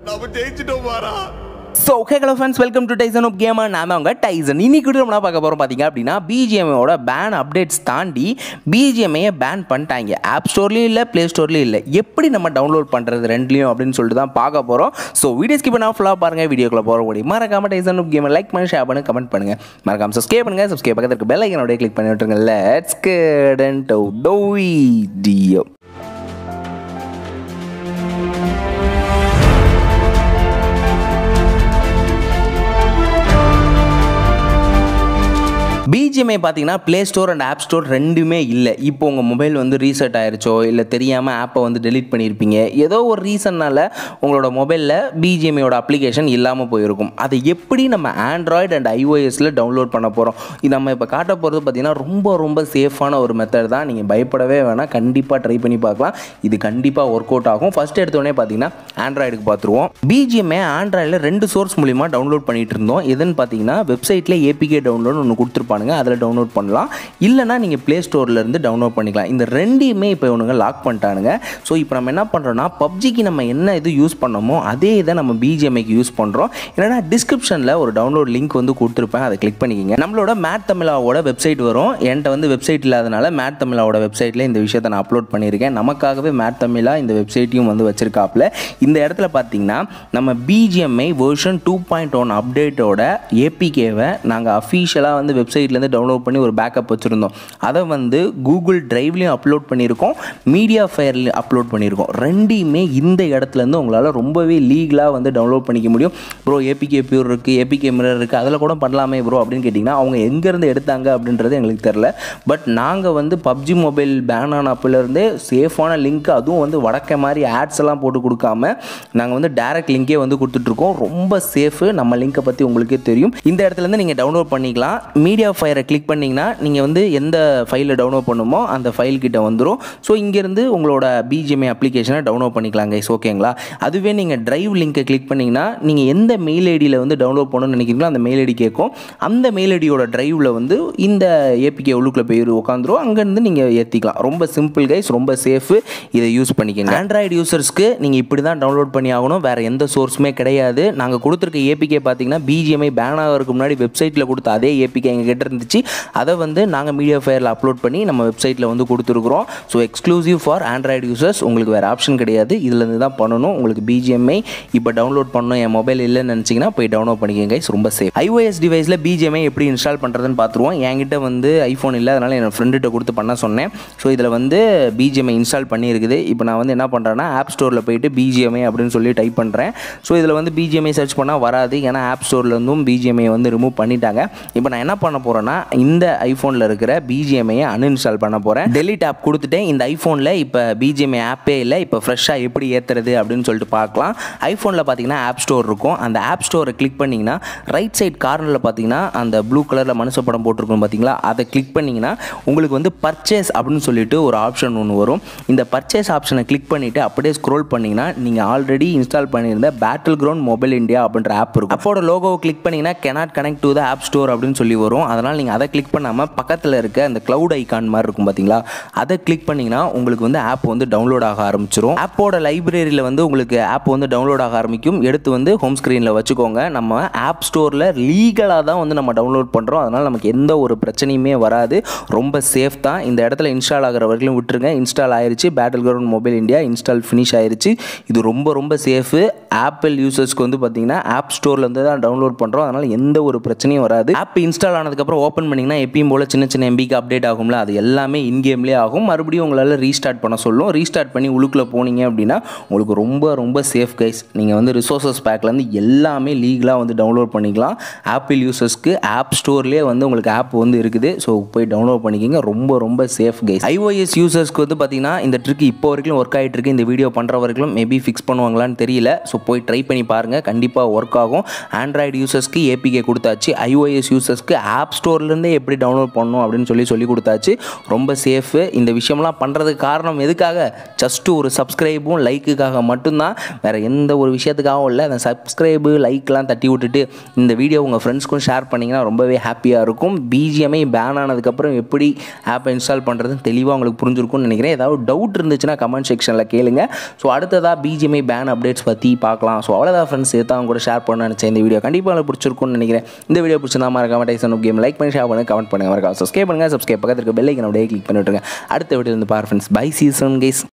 நம்ம ஜெயிச்சிட்டோம் வாரா so okay hello friends welcome to Tyson of gamer நாம அவங்க டைசன் இன்னைக்கு கூட நம்ம என்ன பார்க்க போகிறோம் பார்த்தீங்க அப்படின்னா பிஜிஎம்ஐயோட பேன் அப்டேட்ஸ் தாண்டி பிஜிஎம்ஐயை பேன் பண்ணிட்டாங்க ஆப் ஸ்டோர்லேயும் இல்லை ப்ளே ஸ்டோர்லேயும் இல்லை எப்படி நம்ம டவுன்லோட் பண்ணுறது ரெண்டுலையும் அப்படின்னு சொல்லிட்டு தான் பார்க்க போகிறோம் ஸோ வீடியோ ஸ்கிப் பண்ணால் ஃபுல்லாக பாருங்கள் வீடியோக்குள்ள போகிற முடியும் மறக்காம டைசன் ஆஃப் கேமர் லைக் பண்ணி ஷேர் பண்ணி கமெண்ட் பண்ணுங்கள் மறக்காம சப்ஸ்கிரைப் பண்ணுங்கள் சப்ஸ்கிரைப் பக்கத்துக்கு பெல் ஐக்கனோட கிளிக் பண்ணி விட்டுருங்க let's get into video BGMI பார்த்தீங்கன்னா play store and app store ரெண்டுமே இல்லை இப்போ உங்கள் மொபைல் வந்து ரீசெட் ஆயிருச்சோ இல்லை தெரியாமல் ஆப்பை வந்து டெலீட் பண்ணியிருப்பீங்க ஏதோ ஒரு ரீசன்னால் உங்களோட மொபைலில் பிஜிஎம்ஐயோட அப்ளிகேஷன் இல்லாமல் போயிருக்கும் அதை எப்படி நம்ம ஆண்ட்ராய்டு அண்ட் ஐஓஎஸில் டவுன்லோட் பண்ண போகிறோம் இது நம்ம இப்போ காட்ட போகிறது பார்த்தீங்கன்னா ரொம்ப ரொம்ப சேஃபான ஒரு மெத்தட் தான் நீங்கள் பயப்படவே வேணாம் கண்டிப்பாக ட்ரை பண்ணி பார்க்கலாம் இது கண்டிப்பாக ஒர்க் அவுட் ஆகும் ஃபஸ்ட் எடுத்தோடனே பார்த்தீங்கன்னா ஆண்ட்ராய்டுக்கு பார்த்துருவோம் பிஜிஎம்ஐ ஆண்ட்ராய்டில் ரெண்டு சோர்ஸ் மூலிமா டவுன்லோட் பண்ணிட்டு இருந்தோம் எதுன்னு பார்த்தீங்கன்னா வெப்சைட்டில் ஏபிகே டவுன்லோட் ஒன்று கொடுத்துருப்பானுங்க அதில் டவுன்லோட் பண்ணலாம் இல்லைனா நீங்கள் ப்ளே ஸ்டோர்லேருந்து டவுன்லோட் பண்ணிக்கலாம் இந்த ரெண்டையுமே இப்போ இவனுங்க லாக் பண்ணிட்டானுங்க ஸோ இப்போ நம்ம என்ன பண்ணுறோன்னா பப்ஜிக்கு நம்ம என்ன இது யூஸ் பண்ணோமோ அதே இதை நம்ம பிஜிஎம்ஐக்கு யூஸ் பண்ணுறோம் இல்லைனா டிஸ்கிரிப்ஷனில் ஒரு டவுன்லோட் லிங்க் வந்து கொடுத்துருப்பேன் அதை கிளிக் பண்ணிக்கோங்க நம்மளோட மேட் தமிழாவோட வெப்சைட் வரும் என்கிட்ட வந்து வெப்சைட் இல்லாதனால மேட் தமிழாவோட வெப்சைட்டில் இந்த விஷயத்தை நான் அப்லோட் பண்ணியிருக்கேன் நமக்காகவே மேட் தமிழா இந்த வெப்சைட்டையும் வந்து வச்சிருக்காப்புல இந்த இடத்துல பார்த்தீங்கன்னா நம்ம BGMI version two point one அப்டேட்டோட ஏபிகேவை நாங்கள் அஃபீஷியலாக வந்து வெப்சைட்லேருந்து டவுன்லோட் பண்ணி ஒரு பேக்கப் வச்சுருந்தோம் அதை வந்து கூகுள் டிரைவ்லையும் அப்லோட் பண்ணியிருக்கோம் மீடியா ஃபயர்லையும் அப்லோட் பண்ணியிருக்கோம் ரெண்டையுமே இந்த இடத்துலேருந்து உங்களால் ரொம்பவே லீகலாக வந்து டவுன்லோட் பண்ணிக்க முடியும் ப்ரோ ஏபிகே பியூர் இருக்குது ஏபிகே மிரர் இருக்குது அதில் கூட பண்ணலாமே ப்ரோ அப்படின்னு கேட்டிங்கன்னா அவங்க எங்கேருந்து எடுத்தாங்க அப்படின்றது எங்களுக்கு தெரில பட் நாங்கள் வந்து பப்ஜி மொபைல் பேன் ஆன அப்போலேருந்தே சேஃபான லிங்க் அதுவும் வந்து வடக்க மாதிரி ஆட்ஸ் எல்லாம் போட்டு கொடுக்காம நாங்கள் வந்து டேரக்ட் லிங்கே வந்து கொடுத்துட்ருக்கோம் ரொம்ப சேஃபு நம்ம லிங்கை பற்றி உங்களுக்கே தெரியும் இந்த இடத்துலேருந்து நீங்கள் டவுன்லோட் பண்ணிக்கலாம் மீடியா ஃபயரை கிளிக் பண்ணிங்கன்னா நீங்கள் வந்து எந்த ஃபைலை டவுன்லோட் பண்ணுமோ அந்த ஃபைல் கிட்ட வந்துடும் ஸோ இங்கேருந்து உங்களோட பிஜிஎம்ஐ அப்ளிகேஷனை டவுன்லோட் பண்ணிக்கலாம் கைஸ் ஓகேங்களா அதுவே நீங்கள் டிரைவ் லிங்கை கிளிக் பண்ணிங்கன்னா நீங்கள் எந்த மெயில் ஐடியில் வந்து டவுன்லோட் பண்ணணும்னு நினைக்கிறீங்களோ அந்த மெயில் ஐடி கேட்கும் அந்த மெயில் ஐடியோட டிரைவில் வந்து இந்த ஏபிகே உள்ளுக்குள்ளே போய் உட்காந்துரும் அங்கேருந்து நீங்கள் ஏற்றிக்கலாம் ரொம்ப சிம்பிள் கைஸ் ரொம்ப சேஃபு இதை யூஸ் பண்ணிக்கங்க ஆண்ட்ராய்டு யூசர்ஸ்க்கு நீங்கள் இப்படி தான் டவுன்லோட் பண்ணி ஆகணும் வேறு எந்த சோர்ஸுமே கிடையாது நாங்கள் கொடுத்துருக்க ஏபிகே பார்த்தீங்கன்னா பிஜிஎம்ஐ பேன் ஆகிறதுக்கு முன்னாடி வெப்சைட்டில் கொடுத்த அதே ஏபிகே எங்கள் கிட்ட இருந்துச்சு அதை வந்து நாங்கள் மீடியா ஃபயரில் அப்லோட் பண்ணி நம்ம வெப்சைட்டில் வந்து கொடுத்துருக்குறோம் so exclusive for Android users உங்களுக்கு வேறு ஆப்ஷன் கிடையாது இதுலேருந்து தான் பண்ணணும் உங்களுக்கு பிஜிஎம்ஐ இப்போ டவுன்லோட் பண்ணணும் என் மொபைல் இல்லைன்னு நினச்சிங்கன்னா போய் டவுன்லோட் பண்ணிக்கங்க guys. ரொம்ப சேஃப் ஐஓஎஸ் டிவைஸில் பிஜிஎம்ஐ எப்படி இன்ஸ்டால் பண்ணுறதுன்னு பார்த்துருவோம் என்கிட்ட வந்து ஐஃபோன் இல்லை அதனால் என் ஃப்ரெண்டுகிட்ட கொடுத்து பண்ண சொன்னேன் ஸோ இதில் வந்து பிஜிஎம்ஐ இன்ஸ்டால் பண்ணியிருக்குது இப்போ நான் வந்து என்ன பண்ணுறேன்னா ஆப் ஸ்டோரில் போயிட்டு பிஜிஎம்ஐ அப்படின்னு சொல்லி டைப் பண்ணுறேன் ஸோ இதில் வந்து பிஜிஎம்ஐ சர்ச் பண்ணால் வராது ஏன்னா ஆப் ஸ்டோர்லேருந்தும் பிஜிஎம்ஐ வந்து ரிமூவ் பண்ணிட்டாங்க இப்போ நான் என்ன பண்ண போகிறேன்னா இந்த ஐஃபோனில் இருக்கிற பிஜிஎம்ஐயை அன்இன்ஸ்டால் பண்ண போகிறேன் டெலிட் ஆப் கொடுத்துட்டேன் இந்த ஐஃபோனில் இப்போ பிஜிஎம்ஐ ஆப்பே இல்லை இப்போ ஃப்ரெஷ்ஷாக எப்படி ஏற்றுறது அப்படின்னு சொல்லிட்டு பார்க்கலாம் ஐஃபோனில் பார்த்தீங்கன்னா ஆப் ஸ்டோர் இருக்கும் அந்த ஆப் ஸ்டோரை கிளிக் பண்ணிங்கன்னா ரைட் சைட் கார்னரில் பார்த்தீங்கன்னா அந்த ப்ளூ கலரில் மனுஷ படம் போட்டிருக்கும் பார்த்தீங்களா அதை கிளிக் பண்ணிங்கன்னா உங்களுக்கு வந்து பர்ச்சேஸ் அப்படின்னு சொல்லிட்டு ஒரு ஆப்ஷன் ஒன்று வரும் இந்த பர்ச்சேஸ் ஆப்ஷனை கிளிக் பண்ணிவிட்டு அப்படியே ஸ்க்ரோல் பண்ணிங்கன்னா நீங்கள் ஆல்ரெடி இன்ஸ்டால் பண்ணியிருந்த பேட்டில் கிரவுண்ட் மொபைல் இந்தியா அப்படின்ற ஆப் இருக்கும் அப்போட லோகோவை கிளிக் பண்ணிங்கன்னா cannot connect to the app store அப்படின்னு சொல்லி வரும் அதனால் நீங்கள் அதை கிளிக் பண்ணாமல் பக்கத்தில் இருக்க அந்த க்ளவுட் ஐகான் மாதிரி இருக்கும் பார்த்தீங்களா அதை கிளிக் பண்ணிங்கன்னா உங்களுக்கு வந்து ஆப் வந்து டவுன்லோட் ஆக ஆரம்பிச்சிரும் ஆப்போட லைப்ரரியில் வந்து உங்களுக்கு ஆப் வந்து டவுன்லோட் ஆக ஆரம்பிக்கும் எடுத்து வந்து ஹோம் ஸ்க்ரீனில் வச்சுக்கோங்க நம்ம ஆப் ஸ்டோரில் லீகலாக தான் வந்து நம்ம டவுன்லோட் பண்ணுறோம் அதனால் நமக்கு எந்த ஒரு பிரச்சனையுமே வராது ரொம்ப சேஃப் தான் இந்த இடத்துல இன்ஸ்டால் ஆகிற வரைக்கும் விட்டுருங்க இன்ஸ்டால் ஆயிருச்சு battle ground mobile India install finish ஆயிருச்சு இது ரொம்ப ரொம்ப சேஃபு ஆப்பிள் யூசர்ஸ்க்கு வந்து பார்த்தீங்கன்னா ஆப் ஸ்டோர்லேருந்து தான் டவுன்லோட் பண்ணுறோம் அதனால் எந்த ஒரு பிரச்சனையும் வராது ஆப் இன்ஸ்டால் ஆனதுக்கப்புறம் ஓப்பன் பண்ணிங்கன்னா எப்பயும் போல் சின்ன சின்ன எம்பிக்கு அப்டேட் ஆகும்ல அது எல்லாமே இன்கேம்லேயே ஆகும் மறுபடியும் உங்களால் ரீஸ்டார்ட் பண்ண சொல்லும் ரீஸ்டார்ட் பண்ணி உள்ளுக்குள்ளே போனீங்க அப்படின்னா உங்களுக்கு ரொம்ப ரொம்ப சேஃப் கைஸ் நீங்கள் வந்து ரிசோர்ஸஸ் பேக்லேருந்து எல்லாமே லீகலாக வந்து டவுன்லோட் பண்ணிக்கலாம் ஆப்பிள் யூசர்ஸ்க்கு ஆப் ஸ்டோர்லேயே வந்து உங்களுக்கு ஆப் வந்து இருக்குது ஸோ போய் டவுன்லோட் பண்ணிக்கோங்க ரொம்ப ரொம்ப சேஃப் கைஸ் ஐஓஎஸ் யூசர்ஸ்க்கு வந்து பார்த்தீங்கன்னா இந்த ட்ரிக் இப்போ வரைக்கும் ஒர்க் ஆகிட்டு இருக்கு இந்த வீடியோ பண்ணுற வரைக்கும் மேபி ஃபிக்ஸ் பண்ணுவாங்களான்னு தெரியல ஸோ போய் ட்ரை பண்ணி பாருங்கள் கண்டிப்பாக ஒர்க் ஆகும் ஆண்ட்ராய்டு யூசர்ஸ்க்கு ஏபிகே கொடுத்தாச்சு ஐஓஎஸ் யூசர்ஸ்க்கு ஆப் ஸ்டோரில் ஸ்டோர்லேருந்தே எப்படி டவுன்லோட் பண்ணணும் அப்படின்னு சொல்லி சொல்லி கொடுத்தாச்சு ரொம்ப சேஃபு இந்த விஷயம்லாம் பண்ணுறதுக்கு காரணம் எதுக்காக ஜஸ்ட்டு ஒரு சப்ஸ்கிரைபும் லைக்குக்காக மட்டும்தான் வேறு எந்த ஒரு விஷயத்துக்காகவும் இல்லை அந்த சப்ஸ்கிரைபு லைக்லாம் தட்டி விட்டுட்டு இந்த வீடியோ உங்கள் ஃப்ரெண்ட்ஸ்க்கும் ஷேர் பண்ணிங்கன்னா ரொம்பவே ஹாப்பியாக இருக்கும் பிஜிஎம்ஐ பேன் ஆனதுக்கப்புறம் எப்படி ஆப்பை இன்ஸ்டால் பண்ணுறதுன்னு தெளிவாக உங்களுக்கு புரிஞ்சிருக்கும்னு நினைக்கிறேன் ஏதாவது டவுட் இருந்துச்சுன்னா கமெண்ட் செக்ஷனில் கேளுங்க ஸோ அடுத்ததாக பிஜிஎம்ஐ பேன் அப்டேட்ஸ் பற்றி பார்க்கலாம் ஸோ அவ்வளோதான் ஃப்ரெண்ட்ஸ் இதை தான் கூட ஷேர் பண்ண நினச்சேன் இந்த வீடியோ கண்டிப்பாக உங்களுக்கு பிடிச்சிருக்கும்னு நினைக்கிறேன் இந்த வீடியோ பிடிச்சிருந்தா மறக்காம டைசன் கேம் லைக் பண்ணி ஷேர் பண்ணுங்க கமெண்ட் பண்ணுங்க மறக்காம சப்ஸ்கிரைப் பண்ணுங்க சப்ஸ்கிரைப் பக்கத்தில் இருக்க பெல் ஐக்கன் அப்படியே கிளிக் பண்ணி விட்டுருங்க அடுத்த வீடியோ வந்து பார் ஃப்ரெண்ட்ஸ் பை சீசன் கேஸ்